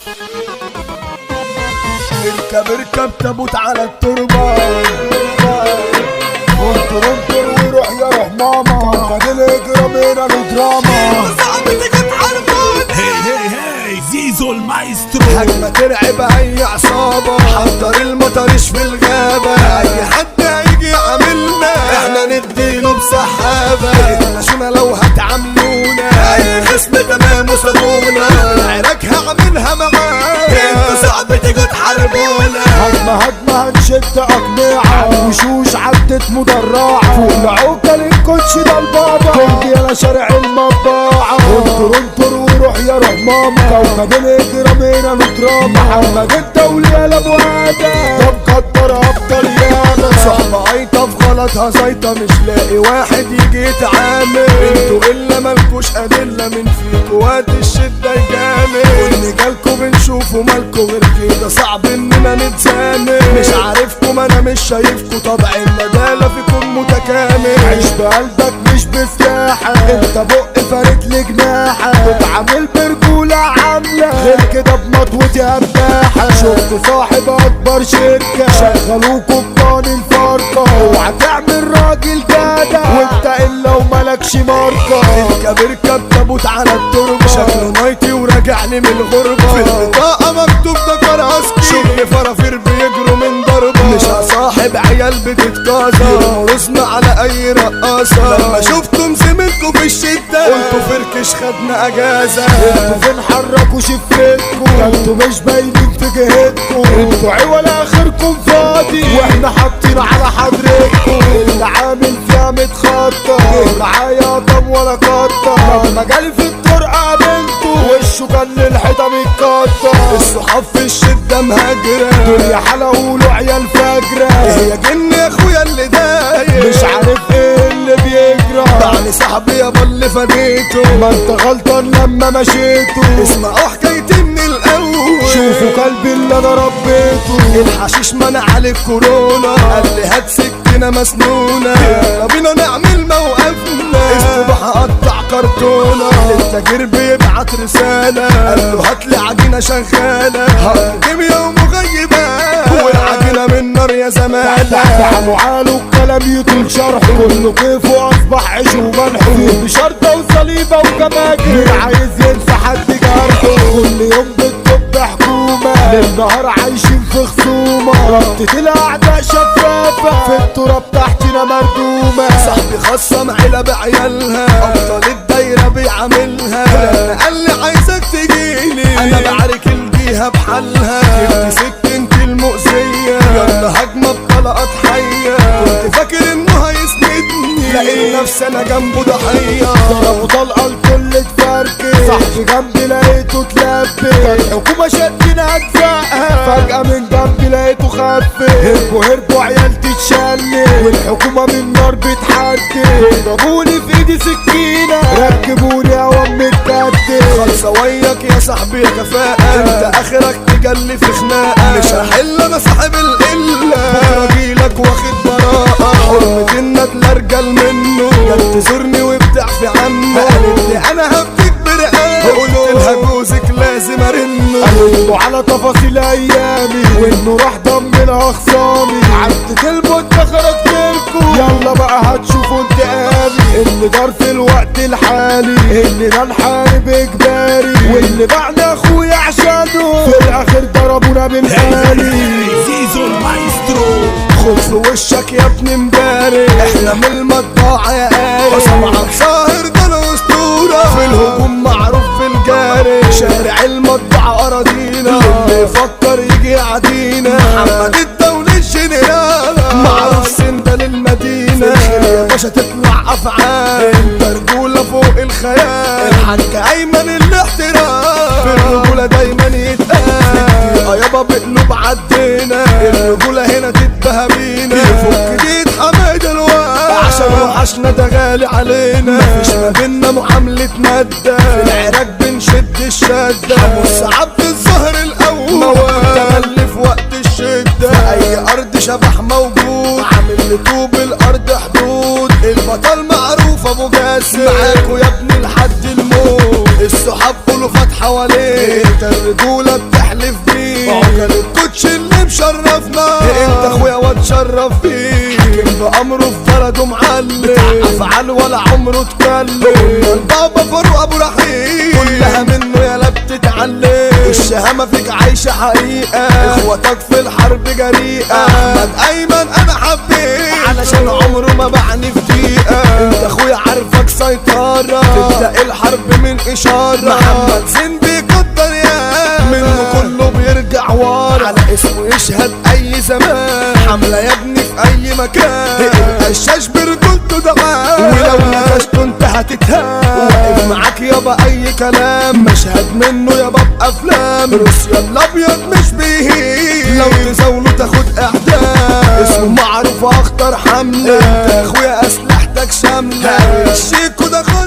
اركب اركب تابوت على التربة انطر انطر وروح يا روح ماما بعدين اجرام هنا دراما هي هي هي زيزو المايسترو هجمة ترعب اي عصابة حضر المطرش في الغابة اي حد هيجي يعاملنا احنا نديله بسحابة بلاشونا لو هتعاملونا اي خصم تمام وصابونا العراك هعملها معاه انتوا صعب تيجوا تحاربونا هجمة هجمة هنشد أقنعة وشوش عدت مدرعة فوق العوكة للكوتش ده البابا كنت أنا شارع المطبعة انطر انطر وروح يا روح ماما كوكب الإجرام هنا نتراما محمد الدولي يا لابو آدم ده مقدر أبطال ياما صحبة عيطة في غلطها زيطة مش لاقي واحد يجي يتعامل انتوا الا مالكوش ادلة من فيكوا وقت الشدة يجامل واللي جالكوا بنشوفه مالكوا غير كده صعب اننا نتزامل مش عارفكم انا مش شايفكوا طبع الندالة فيكم متكامل عيش بقلبك مش بفتاحة انت بق فارد لي جناحة بتعامل برجولة عاملة غير كده بمطوتي هباحة شفت صاحب اكبر شركة شغلوكوا بطان الفرقة اوعى تعمل راجل جدع وانت الا وملكش ماركة اركب اركب تابوت على التربة شكله نايتي وراجع لي من الغربة في البطاقة مكتوب ده كراسكي شغل فرافير بيجروا من ضربة مش هصاحب عيال بتتكاثر يرقصنا على اي رقاصة لما شفتم زميلكوا في الشدة قلتوا فركش خدنا اجازة انتوا فين حركوا شفتكوا انتوا مش باينين في جهتكوا انتوا عوال اخركم فاضي واحنا حاطين على حضرتكوا اللي عامل فيها متخطط معايا طم ولا كتر لما جالي في الطرقة قابلته وشه كان للحيطة متكتر الصحاب في الشدة مهاجرة دنيا حلا قولوا عيال فجرة هي جن يا اخويا اللي داير مش عارف ايه اللي بيجرى يعني صاحبي يابا اللي فديته ما انت غلطان لما مشيته اسمعوا حكايتي من الاول شوفوا قلبي اللي انا ربيته الحشيش منع عليك كورونا قال لي هات سكينه مسنونه يلا بينا نعمل موقفنا الصبح اقطع كرتونه التاجر بيبعت رساله قال له هات لي عجينه شغاله هقدم يوم مغيبه والعجينه من نار يا زمانه تعالوا عالوا الكلام يطول شرحه كله كيفه اصبح عيش وملح فيه بشرطه وصليبه وكماجي مين عايز ينسى حد جرحه كل يوم بتطب حكومه للنهار عايشين في خصومه ربطة الاعداء شفافه في التراب تحتنا مردومه صاحبي خصم عيلة بعيالها ابطال الدايرة بيعاملها لما قال لي عايزك تجيلي انا بعرك الجيها بحالها جبت سكنتي المؤذية يلا هجمة بطلقات حية كنت فاكر انه هيسندني لقيت نفسي انا جنبه ضحية ضربوا طلقه الكل اتفركش صاحبي جنبي لقيته اتلبس الحكومه شدنا ادفعها فجاه من جنبي لقيته خف هربوا هربوا عيال تتشلل والحكومه من نار بتحدد ضربوني في ايدي سكينه ركبوني اوام متكتل خلصة وياك يا صاحبي كفاءة انت اخرك تجلي في خناقة مش هحل انا صاحب القلة بكرة اجيلك واخد براءة حرمة الندل ارجل منه جت تزورني وبتعفي عنه قالت لي انا هبتك برقاق قلت لها جوزك لازم ارنه قالوا على تفاصيل ايامي وانه راح ضمن اخصامي عدت المدة خرجت لكم يلا بقى هتشوفوا انتقامي اللي دار في الوقت الحالي اننا نحارب اجباري واللي بعنا اخويا عشانه في الاخر ضربونا بالآلي زيزو المايسترو خد في وشك يا ابن امبارح احنا من المطبعة يا قاري وسمعك ساهر ده الاسطورة في الهجوم معروف في الجاري شارع المطبعة اراضينا اللي يفكر يجي يعدينا محمد الدولي الجنرال معروف سندل المدينة يا باشا تطلع افعال انت رجولة فوق الخيال الحاج ايمن الاحترام في الرجولة دايما يتقال يا يابا بقلوب عدينا الرجولة هنا تتبهى بينا يفك جيد حماد الواد عشان وحشنا ده غالي علينا مفيش ما بينا معاملة مادة في العراق بنشد الشدة بص عبد الظهر الأول تملي في وقت الشدة في أي أرض شبح موجود عامل لطوب الأرض حدود البطل معروف أبو جاسم معاكوا يا ابني لحد الموت الصحاب كله فات حواليه انت الرجولة بتاع الكوتش اللي مشرفنا انت اخويا واتشرف بيك حاكم بامره في بلده معلم بتاع افعال ولا عمره اتكلم البابا فاروق ابو رحيم كلها منه يالا بتتعلم الشهامة فيك عايشة حقيقة اخواتك في الحرب جريئة احمد ايمن انا حبيت علشان عمره ما باعني في دقيقة انت اخويا عارفك سيطرة تبدأ الحرب من اشارة محمد زين بيقدر يا منه كله بيرجع ورا على اسمه يشهد اي زمان حملة يا ابني في اي مكان القشاش برجولته دعاء ولو نكشته انت هتتهان واقف معاك يابا اي كلام مشهد منه يابا بافلام روسيا الابيض مش بيهين لو تزاوله تاخد اعدام اسمه معروف اخطر حملة انت يا اخويا اسلحتك شاملة الشيكو ده